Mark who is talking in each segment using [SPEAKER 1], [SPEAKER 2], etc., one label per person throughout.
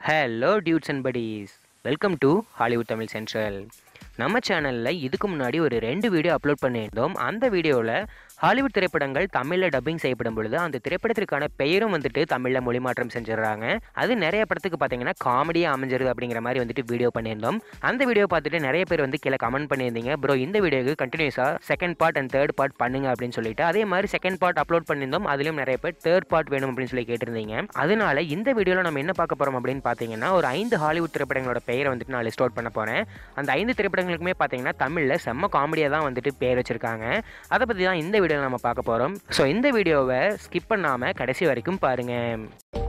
[SPEAKER 1] hello dudes and buddies welcome to Hollywood Tamil Central நம்ம சேனலில் இதுக்கு முன்னாடி ஒரு ரெண்டு வீடியோ அப்லோட் பண்ணியிருந்தோம் அந்த வீடியோவில் ஹாலிவுட் திரைப்படங்கள் தமிழில் டப்பிங் செய்யப்படும் பொழுது அந்த திரைப்படத்திற்கான பெயரும் வந்துட்டு தமிழில் மொழிமாற்றம் செஞ்சிடுறாங்க அது நிறைய படத்துக்கு பார்த்தீங்கன்னா காமெடியாக அமைஞ்சிருது அப்படிங்கிற மாதிரி வந்துட்டு வீடியோ பண்ணியிருந்தோம் அந்த வீடியோ பார்த்துட்டு நிறைய பேர் வந்து கீழே கமெண்ட் பண்ணியிருந்தீங்க ப்ரோ இந்த வீடியோக்கு கண்டினியூஸாக second part and third part பண்ணுங்க அப்படின்னு சொல்லிட்டு அதே மாதிரி செகண்ட் பார்ட் அப்லோட் பண்ணியிருந்தோம் அதுலேயும் நிறைய பேர் தேர்ட் பார்ட் வேணும் அப்படின்னு சொல்லி கேட்டிருந்தீங்க அதனால இந்த வீடியோவில் நம்ம என்ன பார்க்க போகிறோம் அப்படின்னு பார்த்தீங்கன்னா ஒரு ஐந்து ஹாலிவுட் திரைப்படங்களோட பெயரை வந்துட்டு நான் லிஸ்ட் அவுட் பண்ண போகிறேன் அந்த ஐந்து திரைப்படங்களுக்குமே பார்த்தீங்கன்னா தமிழில் செம்ம காமெடியாக தான் வந்துட்டு பேர் வச்சிருக்காங்க அதை பற்றி தான் இந்த வீடியோவில் நம்ம பார்க்க போகிறோம் ஸோ இந்த வீடியோவை ஸ்கிப் பண்ணாமல் கடைசி வரைக்கும் பாருங்கள்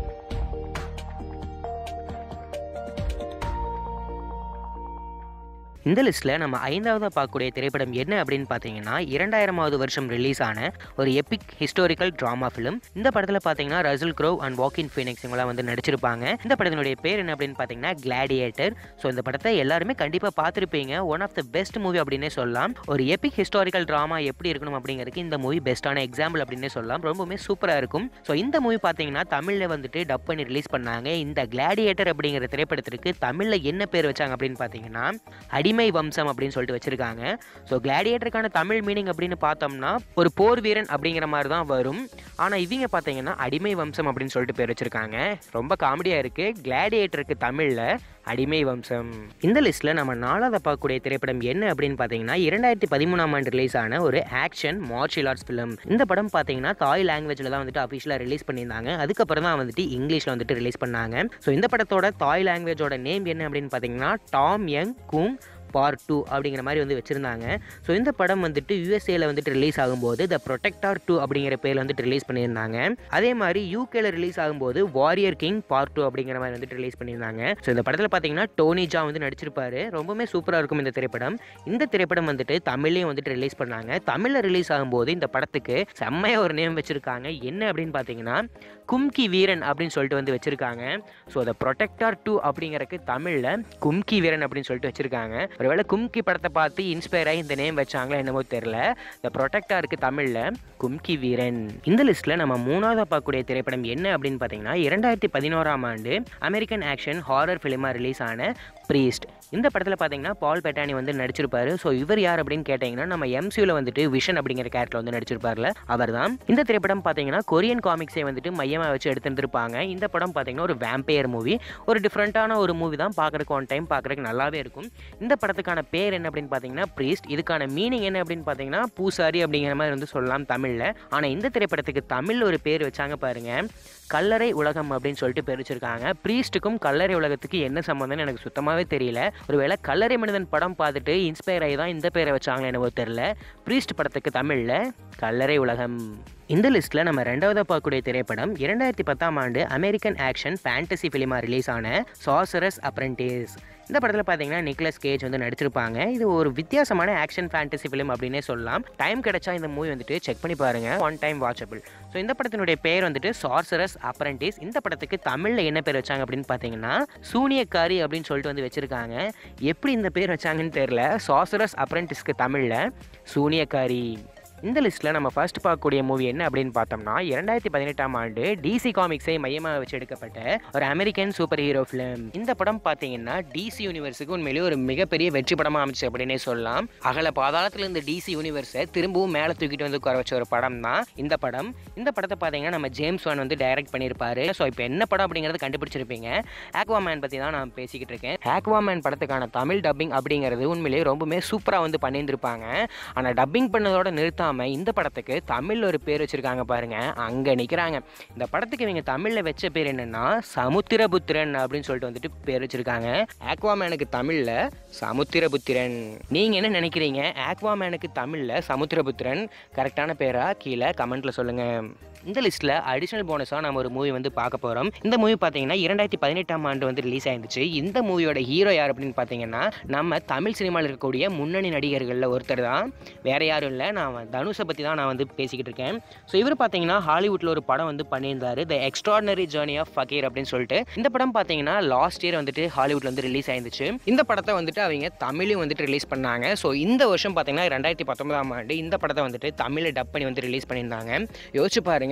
[SPEAKER 1] இந்த லிஸ்ட்டில் நம்ம ஐந்தாவதாக பார்க்கக்கூடிய திரைப்படம் என்ன அப்படின்னு பார்த்தீங்கன்னா இரண்டாயிரமாவது வருஷம் ரிலீஸ் ஆன ஒரு எபிக் ஹிஸ்டாரிக்கல் ட்ராமா ஃபிலிம் இந்த படத்தில் பார்த்தீங்கன்னா Russell Crowe and Joaquin Phoenix இவங்களாம் வந்து நடிச்சிருப்பாங்க இந்த படத்தினுடைய பேர் என்ன அப்படின்னு பார்த்தீங்கன்னா கிளாடியேட்டர் ஸோ இந்த படத்தை எல்லாருமே கண்டிப்பாக பார்த்துருப்பீங்க one of the best movie அப்படின்னே சொல்லலாம் ஒரு எபிக் ஹிஸ்டாரிக்கல் ட்ராமா எப்படி இருக்கணும் அப்படிங்கிறதுக்கு இந்த மூவி பெஸ்ட்டான எக்ஸாம்பிள் அப்படின்னே சொல்லலாம் ரொம்பவுமே சூப்பராக இருக்கும் ஸோ இந்த மூவி பார்த்தீங்கன்னா தமிழில் வந்துட்டு டப் பண்ணி ரிலீஸ் பண்ணாங்க இந்த கிளாடியேட்டர் அப்படிங்கிற திரைப்படத்திற்கு தமிழில் என்ன பேர் வச்சாங்க அப்படின்னு பார்த்தீங்கன்னா அடிமை வம்சம் அப்படின்னு சொல்லிட்டு வச்சிருக்காங்க ஸோ கிளாடியேட்டருக்கான தமிழ் மீனிங் அப்படின்னு பார்த்தோம்னா ஒரு போர் வீரன் அப்படிங்கிற மாதிரி தான் வரும் ஆனால் இவங்க பார்த்தீங்கன்னா அடிமை வம்சம் அப்படின்னு சொல்லிட்டு பேர் வச்சிருக்காங்க ரொம்ப காமெடியாக இருக்குது கிளாடியேட்டருக்கு தமிழில் அடிமை வம்சம் இந்த லிஸ்ட்டில் நம்ம நாலாவது பார்க்கக்கூடிய திரைப்படம் என்ன அப்படின்னு பார்த்தீங்கன்னா இரண்டாயிரத்தி பதிமூணாம் ஆண்டு ரிலீஸ் ஆன ஒரு ஆக்ஷன் மார்ஷியல் ஆர்ட்ஸ் ஃபிலிம் இந்த படம் பார்த்தீங்கன்னா தாய் லாங்குவேஜில் தான் வந்துட்டு அஃபிஷியலாக ரிலீஸ் பண்ணியிருந்தாங்க அதுக்கப்புறம் தான் வந்துட்டு இங்கிலீஷில் வந்துட்டு ரிலீஸ் பண்ணாங்க ஸோ இந்த படத்தோட தாய் லாங்குவேஜோட நேம் என்ன அப்படின்னு பார்த்தீங்கன்னா Tom Yum Goong part two அப்படிங்கிற மாதிரி வந்து வச்சுருந்தாங்க ஸோ இந்த படம் வந்துட்டு யூஎஸ்ஏல வந்துட்டு ரிலீஸ் ஆகும்போது த ப்ரொடெக்டார் டூ அப்படிங்கிற பேரில் வந்துட்டு ரிலீஸ் பண்ணியிருந்தாங்க அதே மாதிரி யூகேல ரிலீஸ் ஆகும்போது வாரியர் கிங் பார்ட் டூ அப்படிங்கிற மாதிரி வந்துட்டு ரிலீஸ் பண்ணியிருந்தாங்க ஸோ இந்த படத்தில் பார்த்தீங்கன்னா டோனி ஜா வந்து நடிச்சிருப்பாரு ரொம்பவுமே சூப்பராக இருக்கும் இந்த திரைப்படம் இந்த திரைப்படம் வந்துட்டு தமிழ்லையும் வந்துட்டு ரிலீஸ் பண்ணாங்க தமிழில் ரிலீஸ் ஆகும்போது இந்த படத்துக்கு செம்மையாக ஒரு நேம் வச்சுருக்காங்க என்ன அப்படின்னு பார்த்தீங்கன்னா கும்கி வீரன் அப்படின்னு சொல்லிட்டு வந்து வச்சுருக்காங்க ஸோ த ப்ரொடெக்டார் டூ அப்படிங்கிறக்கு தமிழில் கும்கி வீரன் அப்படின்னு சொல்லிட்டு வச்சுருக்காங்க ஒருவேளை கும்கி படத்தை பார்த்து இன்ஸ்பயர் ஆகி இந்த நேம் வச்சாங்களா என்னமோ தெரில த ப்ரொடெக்டாருக்கு தமிழில் கும்கி வீரன் இந்த லிஸ்ட்டில் நம்ம மூணாவது பார்க்கக்கூடிய திரைப்படம் என்ன அப்படின்னு பார்த்தீங்கன்னா இரண்டாயிரத்தி பதினோராம் ஆண்டு அமெரிக்கன் ஆக்ஷன் ஹாரர் ஃபிலிமாக ரிலீஸ் ஆன ப்ரீஸ்ட் இந்த படத்தில் பார்த்தீங்கன்னா பால் பெட்டானி வந்து நடிச்சிருப்பாரு ஸோ இவர் யார் அப்படின்னு கேட்டிங்கன்னா நம்ம எம்சியூவில் வந்துட்டு விஷன் அப்படிங்கிற கேரக்டர் வந்து நடிச்சிருப்பார்ல அவர் தான் இந்த திரைப்படம் பார்த்தீங்கன்னா கொரியன் காமிக்ஸை வந்துட்டு மையமாக வச்சு எடுத்துருந்துருப்பாங்க இந்த படம் பார்த்தீங்கன்னா ஒரு வேம்பையர் மூவி ஒரு டிஃப்ரெண்ட்டான ஒரு மூவி தான் பார்க்குறக்கு ஒன் டைம் பார்க்குறதுக்கு நல்லாவே இருக்கும் இந்த படத்துக்கான பேர் என்ன அப்படின்னு பார்த்தீங்கன்னா ப்ரீஸ்ட் இதுக்கான மீனிங் என்ன அப்படின்னு பார்த்தீங்கன்னா பூசாரி அப்படிங்கிற மாதிரி வந்து சொல்லலாம் தமிழில் ஆனால் இந்த திரைப்படத்துக்கு தமிழில் ஒரு பேர் வச்சாங்க பாருங்க கல்லறை உலகம் அப்படின்னு சொல்லிட்டு பேர் வச்சிருக்காங்க ப்ரீஸ்ட்டுக்கும் கல்லறை உலகத்துக்கு என்ன சம்மந்தம்னு எனக்கு சுத்தமாகவே தெரியல ஒருவேளை கல்லறை மனிதன் படம் பார்த்துட்டு இன்ஸ்பயர் ஆகி தான் இந்த பேரை வச்சாங்களே என்னவோ தெரில ப்ரீஸ்ட் படத்துக்கு தமிழில் கல்லறை உலகம் இந்த லிஸ்ட்டில் நம்ம ரெண்டாவது பார்க்கக்கூடிய திரைப்படம் இரண்டாயிரத்தி பத்தாம் ஆண்டு அமெரிக்கன் ஆக்ஷன் ஃபேண்டசி ஃபிலிமாக ரிலீஸ் ஆன சாசரஸ் அப்ரண்டிஸ் இந்த படத்தில் பார்த்தீங்கன்னா நிக்லஸ் கேஜ் வந்து நடிச்சிருப்பாங்க இது ஒரு வித்தியாசமான ஆக்ஷன் ஃபேண்டசி ஃபிலிம் அப்படின்னே சொல்லலாம் டைம் கிடைச்சா இந்த மூவி வந்துட்டு செக் பண்ணி பாருங்க ஒன் டைம் வாட்சபிள் ஸோ இந்த படத்தினுடைய பேர் வந்துட்டு சார்சரஸ் அப்ரண்டிஸ் இந்த படத்துக்கு தமிழில் என்ன பேர் வச்சாங்க அப்படின்னு பார்த்தீங்கன்னா சூனியக்காரி அப்படின்னு சொல்லிட்டு வந்து வச்சிருக்காங்க எப்படி இந்த பேர் வச்சாங்கன்னு தெரியல சார்சரஸ் அப்ரண்டிஸ்க்கு தமிழில் சூனியக்காரி இந்த லிஸ்ட்டில் நம்ம ஃபர்ஸ்ட் பார்க்கக்கூடிய மூவி என்ன அப்படின்னு பார்த்தோம்னா இரண்டாயிரத்தி பதினெட்டாம் ஆண்டு டிசி காமிக்ஸை மையமாக வச்சு எடுக்கப்பட்ட ஒரு அமெரிக்கன் சூப்பர் ஹீரோ ஃபிலிம் இந்த படம் பார்த்தீங்கன்னா டிசி யூனிவர்ஸுக்கு உண்மையிலேயே ஒரு மிகப்பெரிய வெற்றி படமாக அமைச்சு அப்படின்னே சொல்லலாம் அகல பாதாளத்தில் இருந்த டிசி யூனிவர்ஸை திரும்பவும் மேலே தூக்கிட்டு வந்து உட்கார வச்ச ஒரு படம் தான் இந்த படம் இந்த படத்தை பார்த்தீங்கன்னா நம்ம ஜேம்ஸ் வான் வந்து டைரக்ட் பண்ணியிருப்பாரு ஸோ இப்போ என்ன படம் அப்படிங்கிறத கண்டுபிடிச்சிருப்பீங்க ஆக்வாமேன் பற்றி தான் நான் பேசிக்கிட்டு இருக்கேன் ஆக்வாமேன் படத்துக்கான தமிழ் டப்பிங் அப்படிங்கிறது உண்மையிலேயே ரொம்பவுமே சூப்பராக வந்து பண்ணியிருந்திருப்பாங்க ஆனால் டப்பிங் பண்ணதோட நிறுத்தாம இந்த படத்துக்கு தமிழில் ஒரு பேர் வச்சிருக்காங்க பாருங்க அங்கே நிற்கிறாங்க இந்த படத்துக்கு இவங்க தமிழில் வச்ச பேர் என்னன்னா சமுத்திரபுத்திரன் அப்படின்னு சொல்லிட்டு வந்துட்டு பேர் வச்சிருக்காங்க ஆக்வாமேனுக்கு தமிழில் சமுத்திரபுத்திரன் நீங்கள் என்ன நினைக்கிறீங்க ஆக்வாமேனுக்கு தமிழில் சமுத்திரபுத்திரன் கரெக்டான பேரா கீழே கமெண்ட்ல சொல்லுங்கள் இந்த லிஸ்ட்டில் அடிஷனல் போனஸாக நம்ம ஒரு மூவி வந்து பார்க்க போகிறோம் இந்த மூவி பார்த்தீங்கன்னா இரண்டாயிரத்தி பதினெட்டாம் ஆண்டு வந்து ரிலீஸ் ஆயிருந்துச்சு இந்த மூவியோட ஹீரோ யார் அப்படின்னு பார்த்தீங்கன்னா நம்ம தமிழ் சினிமாவில் இருக்கக்கூடிய முன்னணி நடிகர்களில் ஒருத்தர் தான் வேற யாரும் இல்லை நான் தனுஷை பற்றி தான் நான் வந்து பேசிக்கிட்டு இருக்கேன் ஸோ இவர் பார்த்தீங்கன்னா ஹாலிவுட்டில் ஒரு படம் வந்து பண்ணியிருந்தாரு the extraordinary journey of Fakir அப்படின்னு சொல்லிட்டு இந்த படம் பார்த்தீங்கன்னா லாஸ்ட் இயர் வந்துட்டு ஹாலிவுட்ல வந்து ரிலீஸ் ஆயிருந்துச்சு இந்த படத்தை வந்துட்டு அவங்க தமிழையும் வந்துட்டு ரிலீஸ் பண்ணாங்க ஸோ இந்த வருஷம் பார்த்தீங்கன்னா ரெண்டாயிரத்தி பத்தொன்பதாம் ஆண்டு இந்த படத்தை வந்துட்டு தமிழில் டப் பண்ணி வந்து ரிலீஸ் பண்ணியிருந்தாங்க யோசிச்சு பாருங்க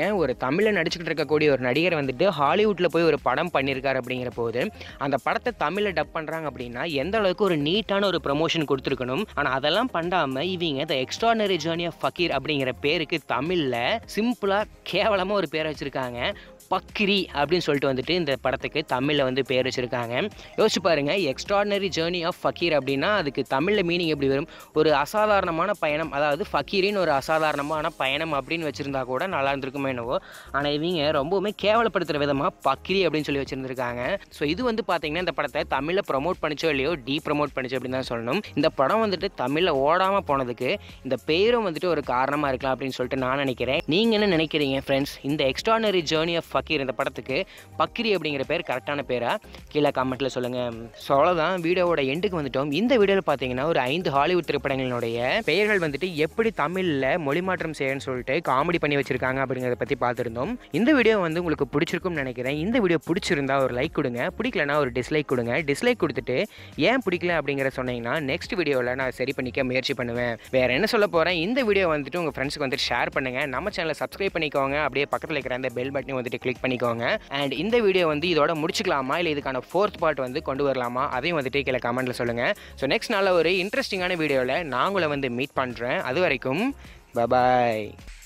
[SPEAKER 1] ஒரு தமிழில் நடிச்சுக்கிட்டு இருக்கக்கூடிய ஒரு நடிகர் வந்துட்டு ஹாலிவுட்டில் போய் ஒரு படம் பண்ணியிருக்காரு அப்படிங்கிற போது அந்த படத்தை தமிழில் டப் பண்ணுறாங்க அப்படின்னா எந்த அளவுக்கு ஒரு நீட்டான ஒரு ப்ரமோஷன் கொடுத்துருக்கணும் ஆனால் அதெல்லாம் பண்ணாமல் இவங்க the extraordinary journey of Fakir அப்படிங்கிற பேருக்கு தமிழில் சிம்பிளாக கேவலமாக ஒரு பேரை வச்சுருக்காங்க பக்கிரி அப்படின்னு சொல்லிட்டு வந்துட்டு இந்த படத்துக்கு தமிழில் வந்து பேர் வச்சுருக்காங்க யோசிச்சு பாருங்க எக்ஸ்ட்ராடினரி ஜேர்னி ஆஃப் ஃபக்கீர் அப்படின்னா அதுக்கு தமிழில் மீனிங் எப்படி வரும் ஒரு அசாதாரணமான பயணம் அதாவது ஃபக்கீரின் ஒரு அசாதாரணமான பயணம் அப்படின்னு வச்சுருந்தா கூட நல்லா இருந்திருக்குமே என்னவோ ஆனால் இவங்க ரொம்பவுமே கேவலப்படுத்துகிற விதமாக பக்கிரி அப்படின்னு சொல்லி வச்சுருந்துருக்காங்க ஸோ இது வந்து பார்த்தீங்கன்னா இந்த படத்தை தமிழில் ப்ரமோட் பண்ணிச்சோ இல்லையோ டீ ப்ரமோட் பண்ணிச்சோ அப்படின்னு தான் சொல்லணும் இந்த படம் வந்துட்டு தமிழில் ஓடாமல் போனதுக்கு இந்த பேரும் வந்துட்டு ஒரு காரணமாக இருக்கலாம் அப்படின்னு சொல்லிட்டு நான் நினைக்கிறேன் நீங்கள் என்ன நினைக்கிறீங்க ஃப்ரெண்ட்ஸ் இந்த எக்ஸ்ட்ரானரி ஜேர்னி ஆஃப் ஃபக்கீர் இந்த படத்துக்கு பக்கிரி அப்படிங்கிற பேர் கரெக்டான பேரா கீழே கமெண்ட்டில் சொல்லுங்கள் ஸோ அவ்வளோதான் வீடியோவோட எண்டுக்கு வந்துட்டோம் இந்த வீடியோவில் பார்த்தீங்கன்னா ஒரு ஐந்து ஹாலிவுட் திரைப்படங்களுடைய பெயர்கள் வந்துட்டு எப்படி தமிழில் மொழி மாற்றம் செய்யணும்னு சொல்லிட்டு காமெடி பண்ணி வச்சிருக்காங்க அப்படிங்கிறத பற்றி பார்த்துருந்தோம் இந்த வீடியோ வந்து உங்களுக்கு பிடிச்சிருக்கும்னு நினைக்கிறேன் இந்த வீடியோ பிடிச்சிருந்தா ஒரு லைக் கொடுங்க பிடிக்கலனா ஒரு டிஸ்லைக் கொடுங்க டிஸ்லைக் கொடுத்துட்டு ஏன் பிடிக்கல அப்படிங்கிற சொன்னீங்கன்னா நெக்ஸ்ட் வீடியோவில் நான் சரி பண்ணிக்க முயற்சி பண்ணுவேன் வேற என்ன சொல்ல போகிறேன் இந்த வீடியோ வந்துட்டு உங்கள் ஃப்ரெண்ட்ஸ்க்கு வந்துட்டு ஷேர் பண்ணுங்க நம்ம சேனலை சப்ஸ்கிரைப் பண்ணிக்கோங்க அப்படியே பக்கத்தில் இருக்கிற அந்த பெல் பட்டனை வந்துட்டு கிளிக் பண்ணிக்கோங்க அண்ட் இந்த வீடியோ வந்து இதோட முடிச்சுக்கலாமா இல்லை இதுக்கான ஃபோர்த் பார்ட் வந்து கொண்டு வரலாமா அதையும் வந்துட்டு கீழே கமெண்ட்டில் சொல்லுங்கள் ஸோ நெக்ஸ்ட் நல்ல ஒரு இன்ட்ரெஸ்டிங்கான வீடியோவில் நான் உங்களை வந்து மீட் பண்ணுறேன் அது வரைக்கும் பபாய்